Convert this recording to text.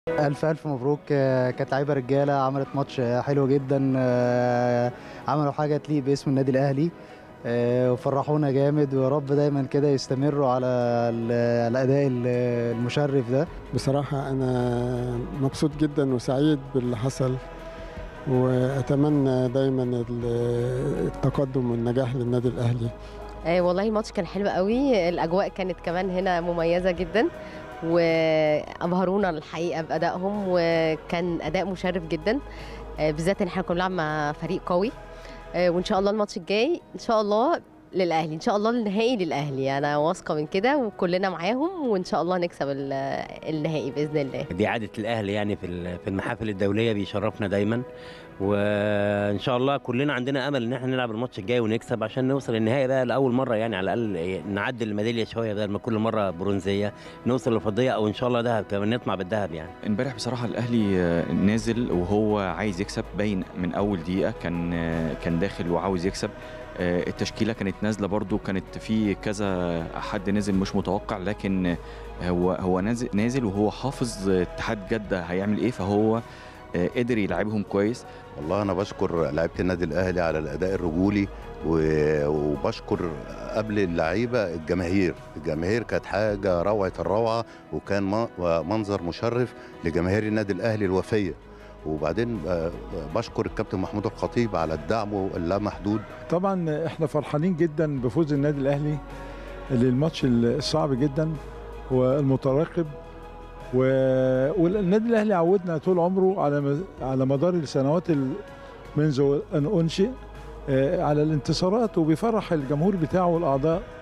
ألف ألف مبروك آه، كانت لعيبة رجالة عملت ماتش آه، حلو جدا آه، عملوا حاجة تليق باسم النادي الأهلي آه، وفرحونا جامد ويا رب دايما كده يستمروا على ال- الأداء ال- المشرف ده بصراحة أنا مبسوط جدا وسعيد باللي حصل وأتمنى دايما ال- التقدم والنجاح للنادي الأهلي آه والله الماتش كان حلو قوي الاجواء كانت كمان هنا مميزه جدا وابهرونا الحقيقه بادائهم وكان اداء مشرف جدا آه بالذات ان احنا كنا بنلعب مع فريق قوي آه وان شاء الله الماتش الجاي ان شاء الله للاهلي ان شاء الله النهائي للاهلي انا واثقه من كده وكلنا معاهم وان شاء الله نكسب ال- النهائي باذن الله دي عادة الأهلي يعني في ال- في المحافل الدولية بيشرفنا دايما وإن شاء الله كلنا عندنا أمل إن احنا نلعب الماتش الجاي ونكسب عشان نوصل النهائي بقى لأول مرة يعني على الأقل نعدل الميدالية شوية بدل ما كل مرة برونزية نوصل للفضية أو إن شاء الله ذهب كمان نطمع بالذهب يعني امبارح بصراحة الأهلي آه، نازل وهو عايز يكسب باين من أول دقيقة كان آه، كان داخل وعاوز يكسب آه، التشكيلة كانت نازلة برضو كانت في كذا حد نزل مش متوقع لكن آه، هو هو نازل نازل وهو حافظ آه، اتحاد جدة هيعمل إيه فهو آه، قدر يلعبهم كويس والله انا بشكر لعيبه النادي الاهلي على الاداء الرجولي و- وبشكر قبل اللعيبه الجماهير الجماهير كانت حاجه روعه الروعه وكان م- منظر مشرف لجماهير النادي الاهلي الوفيه وبعدين آه، بشكر الكابتن محمود الخطيب على الدعم اللامحدود طبعا احنا فرحانين جدا بفوز النادي الاهلي للماتش الصعب جدا والمترقب و... والنادي الاهلي عودنا طول عمره على م- على مدار السنوات ال... منذ ان انشئ آه، على الانتصارات وبيفرح الجمهور بتاعه والاعضاء